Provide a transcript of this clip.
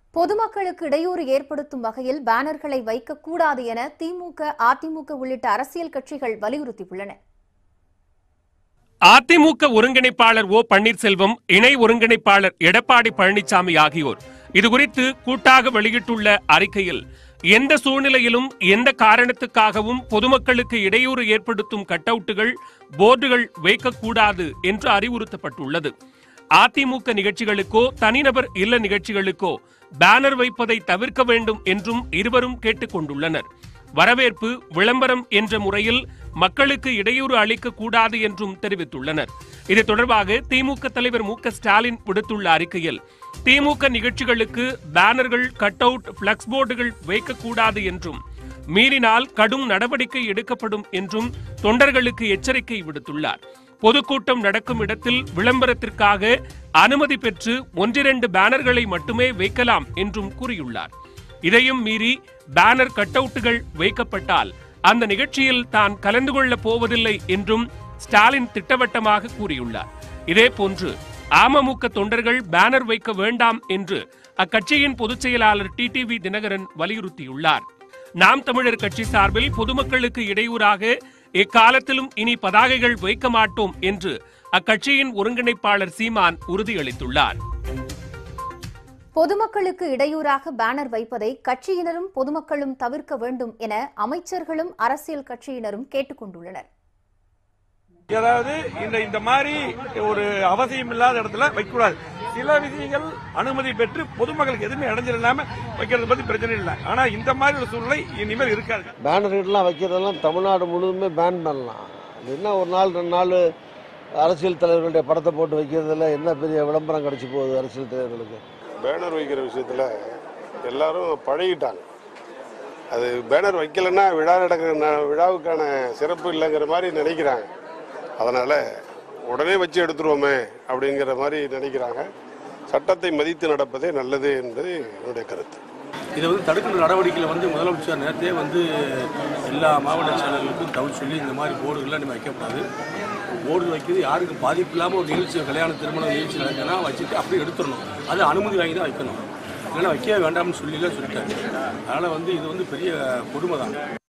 பொதுமக்களுக்கு இடையூறு ஏற்படுத்தும் வகையில் பேனர்களை வைக்கக்கூடாது என திமுக அதிமுக உள்ளிட்ட அரசியல் கட்சிகள் வலியுறுத்தியுள்ளன அதிமுக ஒருங்கிணைப்பாளர் ஓ பன்னீர்செல்வம் இணை ஒருங்கிணைப்பாளர் எடப்பாடி பழனிசாமி ஆகியோர் இதுகுறித்து கூட்டாக வெளியிட்டுள்ள அறிக்கையில் எந்த சூழ்நிலையிலும் எந்த காரணத்துக்காகவும் பொதுமக்களுக்கு இடையூறு ஏற்படுத்தும் கட்டவுட்டுகள் போர்டுகள் வைக்கக்கூடாது என்று அறிவுறுத்தப்பட்டுள்ளது அதிமுக நிகழ்ச்சிகளுக்கோ தனிநபர் இல்ல நிகழ்ச்சிகளுக்கோ பேனர் வைப்பதை தவிர்க்க வேண்டும் என்றும் இருவரும் கேட்டுக் கொண்டுள்ளனர் வரவேற்பு விளம்பரம் என்ற முறையில் மக்களுக்கு இடையூறு அளிக்க கூடாது என்றும் தெரிவித்துள்ளனர் இது தொடர்பாக திமுக தலைவர் மு க ஸ்டாலின் விடுத்துள்ள அறிக்கையில் திமுக நிகழ்ச்சிகளுக்கு பேனர்கள் கட் அவுட் பிளக்ஸ் போர்டுகள் வைக்கக்கூடாது என்றும் மீறினால் கடும் நடவடிக்கை எடுக்கப்படும் என்றும் தொண்டர்களுக்கு எச்சரிக்கை விடுத்துள்ளார் பொதுக்கூட்டம் நடக்கும் இடத்தில் விளம்பரத்திற்காக அனுமதி பெற்று ஒன்றிரண்டு பேனர்களை மட்டுமே வைக்கலாம் என்றும் கூறியுள்ளார் இதையும் மீறி பேனர் கட்டவுட்டுகள் வைக்கப்பட்டால் அந்த நிகழ்ச்சியில் தான் கலந்து கொள்ளப் போவதில்லை என்றும் ஸ்டாலின் திட்டவட்டமாக கூறியுள்ளார் இதேபோன்று அமமுக தொண்டர்கள் பேனர் வைக்க வேண்டாம் என்று அக்கட்சியின் பொதுச் செயலாளர் டிடிவி தினகரன் வலியுறுத்தியுள்ளார் நாம் தமிழர் கட்சி சார்பில் பொதுமக்களுக்கு இடையூறாக எக்காலத்திலும் இனி பதாகைகள் வைக்க மாட்டோம் என்று அக்கட்சியின் ஒருங்கிணைப்பாளர் சீமான் உறுதியளித்துள்ளார் பொதுமக்களுக்கு இடையூறாக பேனர் வைப்பதை கட்சியினரும் பொதுமக்களும் தவிர்க்க வேண்டும் என அமைச்சர்களும் அரசியல் கட்சியினரும் கேட்டுக் கொண்டுள்ளனர் அதாவது இந்த இந்த மாதிரி ஒரு அவசியம் இல்லாத இடத்துல வைக்கக்கூடாது சில விஷயங்கள் அனுமதி பெற்று பொதுமக்களுக்கு எதுவுமே இடைஞ்சல் இல்லாம வைக்கிறது பத்தி பிரச்சனை இல்லை ஆனா இந்த மாதிரி ஒரு சூழ்நிலை இனிமேல் இருக்காது பேனர்கள்லாம் வைக்கிறதெல்லாம் தமிழ்நாடு முழுவதுமே பேன் பண்ணலாம் அது என்ன ஒரு நாள் ரெண்டு நாள் அரசியல் தலைவர்களுடைய படத்தை போட்டு வைக்கிறதுல என்ன பெரிய விளம்பரம் கிடைச்சி போகுது அரசியல் தலைவர்களுக்கு பேனர் வைக்கிற விஷயத்தில் எல்லாரும் பழகிட்டாங்க அது பேனர் வைக்கலைன்னா விழா நடக்கிற ந- விழாவுக்கான சிறப்பு இல்லைங்கிற மாதிரி நினைக்கிறாங்க அதனால் உடனே வச்சு எடுத்துருவோமே அப்படிங்கிற மாதிரி நினைக்கிறாங்க சட்டத்தை மதித்து நடப்பதே நல்லது என்பது என்னுடைய கருத்து இதை வந்து தடுக்கிற நடவடிக்கையில் வந்து முதலமைச்சர் நேரத்தையே வந்து எல்லா மாவட்ட செயலர்களுக்கும் தவிர சொல்லி இந்த மாதிரி போர்டுகள்லாம் நம்ம வைக்கக்கூடாது போர்டு வைக்கிறது யாருக்கும் பாதிப்பு இல்லாமல் ஒரு நிகழ்ச்சி கல்யாண திருமண நிகழ்ச்சி நடக்குதுன்னா வச்சுட்டு அப்படியே எடுத்துடணும் அது அனுமதி வாங்கி தான் வைக்கணும் இல்லைன்னா வைக்கவே வேண்டாம்னு சொல்லிலாம் சொல்லிட்டாங்க அதனால் வந்து இது வந்து பெரிய கொடுமை தான்